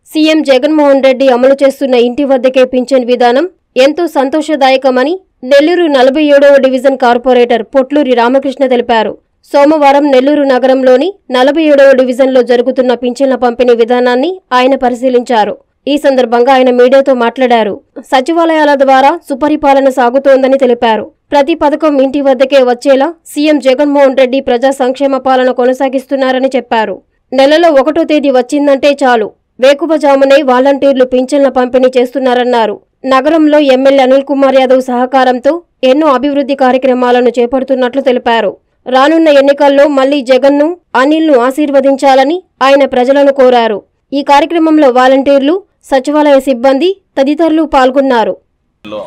CM Jaganmohan Reddy అమలు చేస్తున్న ఇంటి వద్దకే పింఛన్ విధానం ఎంతో సంతోషదాయకమని నెల్లూరు నలభై ఏడవ డివిజన్ కార్పొరేటర్ పొట్లూరి రామకృష్ణ తెలిపారు సోమవారం నెల్లూరు నగరంలోని నలభై ఏడవ డివిజన్లో జరుగుతున్న పింఛన్ల పంపిణీ విధానాన్ని ఆయన పరిశీలించారు ఈ సందర్భంగా ఆయన మీడియాతో మాట్లాడారు సచివాలయాల ద్వారా సుపరిపాలన సాగుతోందని తెలిపారు ప్రతి పథకం ఇంటి వద్దకే వచ్చేలా సీఎం జగన్మోహన్ రెడ్డి ప్రజా సంక్షేమ పాలన కొనసాగిస్తున్నారని చెప్పారు నెలలో ఒకటో తేదీ వచ్చిందంటే చాలు వేకువజామునే వాలంటీర్లు పింఛన్ల పంపిణీ చేస్తున్నారన్నారు నగరంలో ఎమ్మెల్యే అనిల్ కుమార్ యాదవ్ సహకారంతో ఎన్నో అభివృద్ధి కార్యక్రమాలను చేపడుతున్నట్లు తెలిపారు రానున్న ఎన్నికల్లో మళ్లీ జగన్ను అనిల్ను ఆశీర్వదించాలని ఆయన ప్రజలను కోరారు ఈ కార్యక్రమంలో వాలంటీర్లు సచివాలయ సిబ్బంది తదితరులు పాల్గొన్నారు లో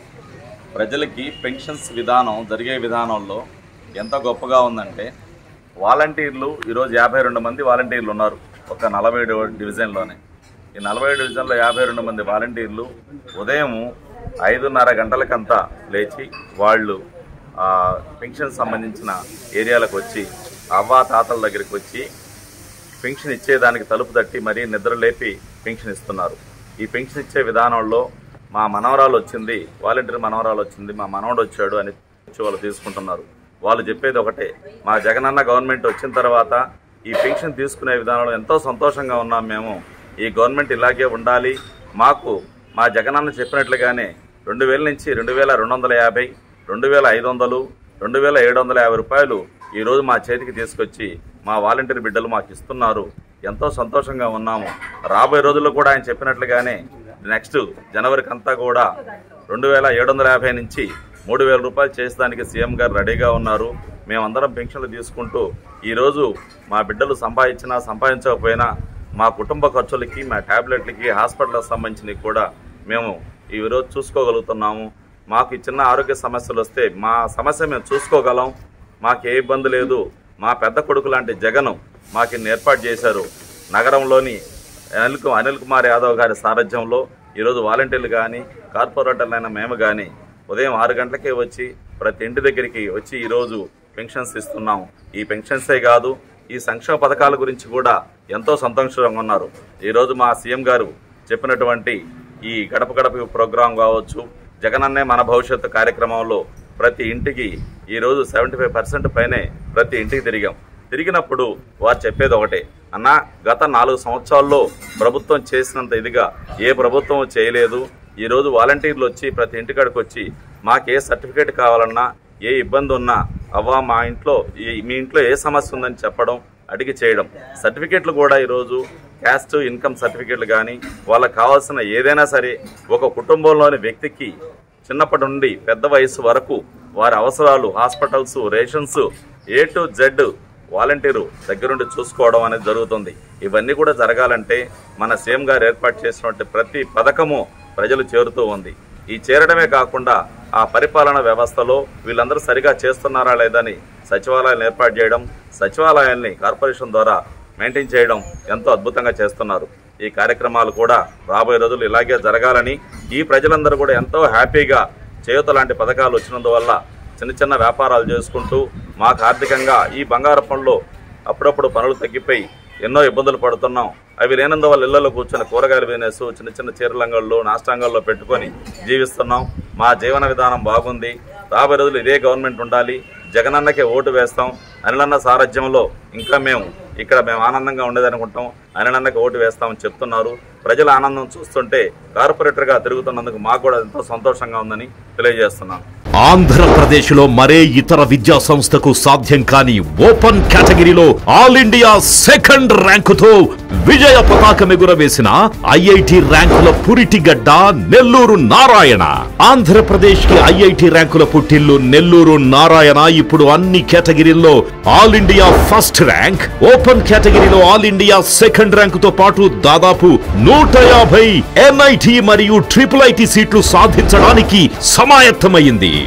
ప్రజలకి పెన్షన్స్ విధానం జరిగే విధానంలో ఎంత గొప్పగా ఉందంటే వాలంటీర్లు ఈరోజు యాభై రెండు మంది వాలంటీర్లు ఉన్నారు ఒక నలభై డివిజన్లోనే ఈ నలభై డివిజన్లో యాభై రెండు మంది వాలంటీర్లు ఉదయం ఐదున్నర గంటలకంతా లేచి వాళ్ళు ఆ, పెన్షన్ సంబంధించిన ఏరియాలకు వచ్చి అవ్వా తాతల దగ్గరికి వచ్చి పెన్షన్ ఇచ్చేదానికి తలుపు తట్టి మరీ నిద్ర లేపి పెన్షన్ ఇస్తున్నారు ఈ పెన్షన్ ఇచ్చే విధానంలో మా మనవరాలు వచ్చింది వాలంటీర్ మనవరాలు వచ్చింది మా మనవడు వచ్చాడు అని వచ్చి వాళ్ళు తీసుకుంటున్నారు వాళ్ళు చెప్పేది ఒకటే మా జగనన్న గవర్నమెంట్ వచ్చిన తర్వాత ఈ పెన్షన్ తీసుకునే విధానంలో ఎంతో సంతోషంగా ఉన్నాం మేము ఈ గవర్నమెంట్ ఇలాగే ఉండాలి మాకు మా జగనన్న చెప్పినట్లుగానే రెండు వేల నుంచి రెండు వేల రెండు వందల యాభై రెండు వేల ఐదు వందలు రెండు వేల ఏడు వందల యాభై రూపాయలు ఈరోజు మా చేతికి తీసుకొచ్చి మా వాలంటీర్ బిడ్డలు మాకు ఇస్తున్నారు ఎంతో సంతోషంగా ఉన్నాము రాబోయే రోజుల్లో కూడా ఆయన చెప్పినట్లుగానే నెక్స్ట్ జనవరికి అంతా కూడా రెండు వేల ఏడు వందల యాభై నుంచి మూడు వేల రూపాయలు చేసేదానికి సీఎం గారు రెడీగా ఉన్నారు మేమందరం పెన్షన్లు తీసుకుంటూ ఈరోజు మా బిడ్డలు సంపాదించినా సంపాదించకపోయినా మా కుటుంబ ఖర్చులకి మా ట్యాబ్లెట్లకి హాస్పిటల్కి సంబంధించినవి కూడా మేము ఈరోజు చూసుకోగలుగుతున్నాము మాకు ఈ చిన్న ఆరోగ్య సమస్యలు వస్తే మా సమస్య మేము చూసుకోగలం మాకు ఏ ఇబ్బంది లేదు మా పెద్ద కొడుకు లాంటి జగను మాకు ఇన్ని ఏర్పాటు చేశారు నగరంలోని అనిల్ కు- అనిల్ కుమార్ యాదవ్ గారి సారథ్యంలో ఈరోజు వాలంటీర్లు కానీ కార్పొరేటర్లైన మేము కానీ ఉదయం ఆరు గంటలకే వచ్చి ప్రతి ఇంటి దగ్గరికి వచ్చి ఈరోజు పెన్షన్స్ ఇస్తున్నాం ఈ పెన్షన్సే కాదు ఈ సంక్షేమ పథకాల గురించి కూడా ఎంతో సంతోషంగా ఉన్నారు ఈరోజు మా సీఎం గారు చెప్పినటువంటి ఈ గడప గడప ప్రోగ్రాం కావచ్చు జగనన్నే మన భవిష్యత్తు కార్యక్రమంలో ప్రతి ఇంటికి ఈరోజు సెవెంటీ ఫైవ్ పర్సెంట్ పైనే ప్రతి ఇంటికి తిరిగాం తిరిగినప్పుడు వారు చెప్పేది ఒకటే అన్న గత నాలుగు సంవత్సరాల్లో ప్రభుత్వం చేసినంత ఇదిగా ఏ ప్రభుత్వం చేయలేదు ఈరోజు వాలంటీర్లు వచ్చి ప్రతి ఇంటికాడికి వచ్చి మాకు ఏ సర్టిఫికేట్ కావాలన్నా ఏ ఇబ్బంది ఉన్నా అవ్వా మా ఇంట్లో ఈ- మీ ఇంట్లో ఏ సమస్య ఉందని చెప్పడం అడిగి చేయడం సర్టిఫికేట్లు కూడా ఈరోజు క్యాస్ట్ ఇన్కమ్ సర్టిఫికేట్లు కానీ వాళ్ళకి కావాల్సిన ఏదైనా సరే ఒక కుటుంబంలోని వ్యక్తికి చిన్నప్పటి నుండి పెద్ద వయసు వరకు వారి అవసరాలు hospitals rations A to Z volunteer దగ్గరుండి చూసుకోవడం అనేది జరుగుతుంది ఇవన్నీ కూడా జరగాలంటే మన సీఎం గారు ఏర్పాటు చేసినటువంటి ప్రతి పథకము ప్రజలు చేరుతూ ఉంది ఈ చేరడమే కాకుండా ఆ పరిపాలన వ్యవస్థలో వీళ్ళందరూ సరిగా చేస్తున్నారా లేదని సచివాలయాలను ఏర్పాటు చేయడం సచివాలయాల్ని కార్పొరేషన్ ద్వారా మెయింటైన్ చేయడం ఎంతో అద్భుతంగా చేస్తున్నారు ఈ కార్యక్రమాలు కూడా రాబోయే రోజులు ఇలాగే జరగాలని ఈ ప్రజలందరూ కూడా ఎంతో హ్యాపీగా చేయూత లాంటి పథకాలు వచ్చినందువల్ల చిన్న చిన్న వ్యాపారాలు చేసుకుంటూ మాకు ఆర్థికంగా ఈ బంగారు పనులు అప్పుడప్పుడు పనులు తగ్గిపోయి ఎన్నో ఇబ్బందులు పడుతున్నాం అవి లేనందువల్ల ఇళ్లలో కూర్చొని కూరగాయల బిజినెస్ చిన్న చిన్న చీరలంగళ్ళు నాష్టాంగల్లో పెట్టుకొని జీవిస్తున్నాం మా జీవన విధానం బాగుంది రాబోయే రోజులు ఇదే గవర్నమెంట్ ఉండాలి జగనన్నకే ఓటు వేస్తాం అనిలన్న సారథ్యంలో ఇంకా మేము ఇక్కడ మేము ఆనందంగా ఉండేదనుకుంటాం అనిలన్నకి ఓటు వేస్తామని చెప్తున్నారు ప్రజల ఆనందం చూస్తుంటే కార్పొరేటర్గా తిరుగుతున్నందుకు మాకు కూడా ఎంతో సంతోషంగా ఉందని తెలియజేస్తున్నాను ఆంధ్రప్రదేశ్లో మరే ఇతర విద్యా సంస్థకు సాధ్యం కాని ఓపెన్ కేటగిరీలో ఆల్ ఇండియా సెకండ్ ర్యాంకుతో విజయ పతాకం ఎగురవేసిన ఐఐటి ర్యాంకుల పురిటిగడ్డ నెల్లూరు నారాయణ ఆంధ్రప్రదేశ్ కి ఐఐటి ర్యాంకుల పుట్టిల్లు నెల్లూరు నారాయణ ఇప్పుడు అన్ని కేటగిరీల్లో all India first rank open కేటగిరీలో ఆల్ ఇండియా సెకండ్ ర్యాంకుతో పాటు దాదాపు నూట యాభై ఎన్ఐటి మరియు ట్రిపుల్ ఐటి సీట్లు సాధించడానికి సమాయత్తమైంది